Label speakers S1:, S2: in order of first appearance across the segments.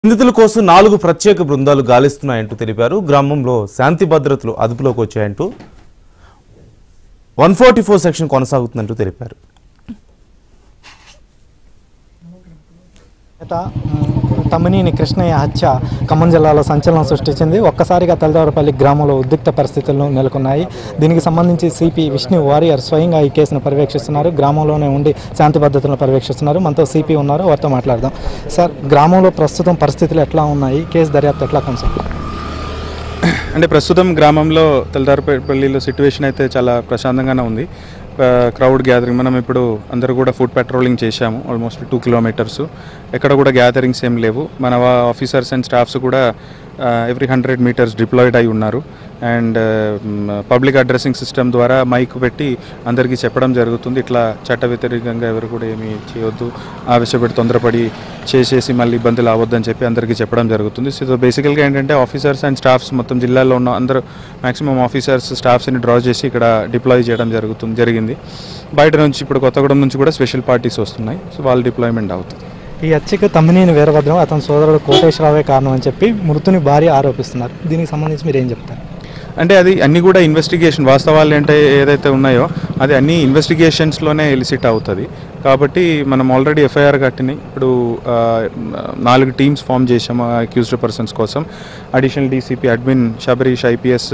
S1: నిందితుల కోసం నాలుగు ప్రత్యేక బృందాలు గాలిస్తున్నాయంటూ తెలిపారు గ్రామంలో శాంతి భద్రతలు అదుపులోకి వచ్చాయంటూ వన్ ఫార్టీ ఫోర్ సెక్షన్ కొనసాగుతుందంటూ తెలిపారు
S2: నేత మ్, తమ్మినేని కృష్ణయ్య హత్య ఖమ్మం జిల్లాలో సంచలనం సృష్టించింది ఒక్కసారిగా తలదావరపల్లి గ్రామంలో ఉద్రిక్త పరిస్థితులు నెలకొన్నాయి దీనికి సంబంధించి సిపి విష్ణు వారియర్ స్వయంగా ఈ కేసును పర్యవేక్షిస్తున్నారు గ్రామంలోనే ఉండి శాంతి భద్రతలను పర్యవేక్షిస్తున్నారు మనతో సిపి ఉన్నారు వారితో మాట్లాడదాం సార్ గ్రామంలో ప్రస్తుతం పరిస్థితులు ఎట్లా ఉన్నాయి కేసు దర్యాప్తు ఎట్లా కొనసాగుతుంది
S3: అంటే ప్రస్తుతం గ్రామంలో తెల్దారపల్లిలో సిట్యువేషన్ అయితే చాలా ప్రశాంతంగానే ఉంది క్రౌడ్ గ్యాదరింగ్ మనం ఇప్పుడు అందరూ కూడా ఫుడ్ పెట్రోలింగ్ చేశాము ఆల్మోస్ట్ టూ కిలోమీటర్స్ ఎక్కడ కూడా గ్యాదరింగ్స్ ఏం లేవు మన ఆఫీసర్స్ అండ్ స్టాఫ్స్ కూడా ఎవ్రీ హండ్రెడ్ మీటర్స్ డిప్లాయిడ్ అయి ఉన్నారు అండ్ పబ్లిక్ అడ్రస్సింగ్ సిస్టమ్ ద్వారా మైక్ పెట్టి అందరికీ చెప్పడం జరుగుతుంది ఇట్లా చట్ట వ్యతిరేకంగా ఎవరు కూడా ఏమీ చేయొద్దు ఆవేశపడి తొందరపడి చేసేసి మళ్ళీ ఇబ్బందులు అవ్వద్దని చెప్పి అందరికీ చెప్పడం జరుగుతుంది సో బేసికల్గా ఏంటంటే ఆఫీసర్స్ అండ్ స్టాఫ్స్ మొత్తం జిల్లాలో ఉన్న అందరూ మాక్సిమం ఆఫీసర్స్ స్టాఫ్స్ని డ్రా చేసి ఇక్కడ డిప్లాయ్ చేయడం జరుగుతుంది జరిగింది బయట నుంచి ఇప్పుడు కొత్తగూడెం నుంచి కూడా స్పెషల్ పార్టీస్ వస్తున్నాయి సో వాళ్ళ డిప్లాయ్మెంట్ అవుతుంది
S2: ఈ హత్యకు తమ్మినేని వీరభద్రం అతని సోదరుడు కోటేశ్వరరావే కారణం అని చెప్పి మృతుని భార్య ఆరోపిస్తున్నారు దీనికి సంబంధించి మీరు ఏం చెప్తారు
S3: అంటే అది అన్ని కూడా ఇన్వెస్టిగేషన్ వాస్తవాలు ఏంటో ఏదైతే ఉన్నాయో అది అన్ని ఇన్వెస్టిగేషన్స్లోనే ఎలిసిట్ అవుతుంది కాబట్టి మనం ఆల్రెడీ ఎఫ్ఐఆర్ కట్టినాయి ఇప్పుడు ఆ, నాలుగు టీమ్స్ ఫామ్ చేసాము అక్యూజ్డ్ పర్సన్స్ కోసం additional DCP admin Sabarish IPS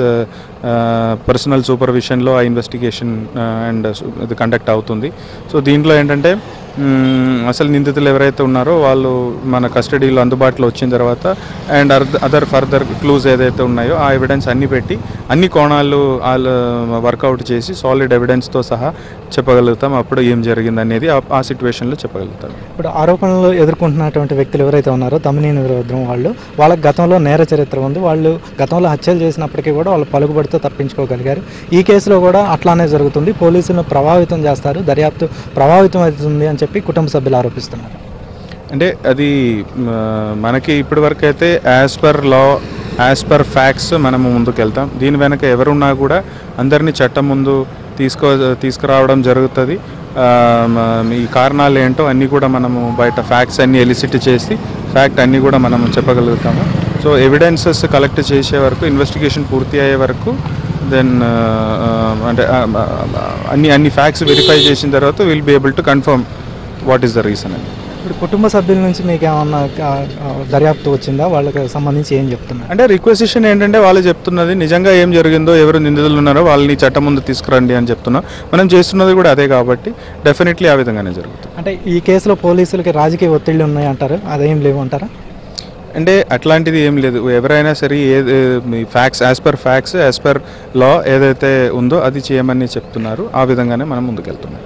S3: personal సూపర్విజన్లో ఆ ఇన్వెస్టిగేషన్ అండ్ ఇది కండక్ట్ అవుతుంది సో దీంట్లో ఏంటంటే మ్మ్, అసలు నిందితులు ఎవరైతే ఉన్నారో వాళ్ళు మన కస్టడీలో అందుబాటులో వచ్చిన తర్వాత అండ్ అదర్ ఫర్దర్ క్లూజ్ ఏదైతే ఉన్నాయో ఆ ఎవిడెన్స్ అన్ని పెట్టి అన్ని కోణాలు వాళ్ళు వర్కౌట్ చేసి సాలిడ్ ఎవిడెన్స్తో సహా చెప్పగలుగుతాం అప్పుడు ఏం జరిగింది అనేది ఆ- ఆ సిచ్యువేషన్లో చెప్పగలుగుతాం
S2: ఇప్పుడు ఆరోపణలు ఎదుర్కొంటున్నటువంటి వ్యక్తులు ఎవరైతే ఉన్నారో తమ్మినేని వీరభద్రం వాళ్ళు వాళ్ళకి గతంలో నేర చరిత్ర ఉంది వాళ్ళు గతంలో హత్యలు చేసినప్పటికీ కూడా వాళ్ళు పలుకుబడితో తప్పించుకోగలిగారు ఈ కేసులో కూడా అట్లానే జరుగుతుంది పోలీసులను ప్రభావితం చేస్తారు దర్యాప్తు ప్రభావితం అవుతుంది అని చెప్పి కుటుంబ సభ్యులు ఆరోపిస్తున్నారు
S3: అంటే అది మ, మనకి ఇప్పటి వరకు అయితే as per law as per facts మనము ముందుకు వెళ్తాం దీని వెనక ఎవరున్నా కూడా అందరినీ చట్టం ముందు తీసుకో తీసుకురావడం జరుగుతుంది ఆ, మ, ఈ కారణాలు ఏంటో అన్నీ కూడా మనము బయట ఫ్యాక్ట్స్ అన్నీ ఎలిసిట్ చేసి ఫ్యాక్ట్ అన్నీ కూడా మనం చెప్పగలుగుతాము సో ఎవిడెన్సెస్ కలెక్ట్ చేసే వరకు ఇన్వెస్టిగేషన్ పూర్తి అయ్యే వరకు దెన్ అంటే ఆ, ఆ, అన్ని అన్ని ఫ్యాక్ట్స్ వెరిఫై చేసిన తర్వాత will be able to confirm what is the reason అని
S2: ఇప్పుడు కుటుంబ సభ్యుల నుంచి మీకు ఏమన్నా ఆ, ఆ, దర్యాప్తు వచ్చిందా వాళ్ళకి సంబంధించి ఏం చెప్తున్నారు
S3: అంటే రిక్వెసిషన్ ఏంటంటే వాళ్ళు చెప్తున్నది నిజంగా ఏం జరిగిందో ఎవరు నిందితులు ఉన్నారో వాళ్ళని చట్టం ముందు తీసుకురండి అని చెప్తున్నాం మనం చేస్తున్నది కూడా అదే కాబట్టి డెఫినెట్లీ ఆ విధంగానే జరుగుతుంది
S2: అంటే ఈ కేసులో పోలీసులకి రాజకీయ ఒత్తిళ్ళు ఉన్నాయి అంటారు అదేం లేవు అంటారా
S3: అంటే అట్లాంటిది ఏం లేదు ఎవరైనా సరే ఏ మీ facts as per facts as per law ఏదైతే ఉందో అది చేయమని చెప్తున్నారు ఆ విధంగానే మనం ముందుకెళ్తున్నాం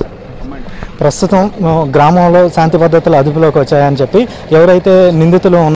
S2: ప్రస్తుతం ఆ, గ్రామంలో శాంతి భద్రతలు అదుపులోకి వచ్చాయని చెప్పి ఎవరైతే నిందితులు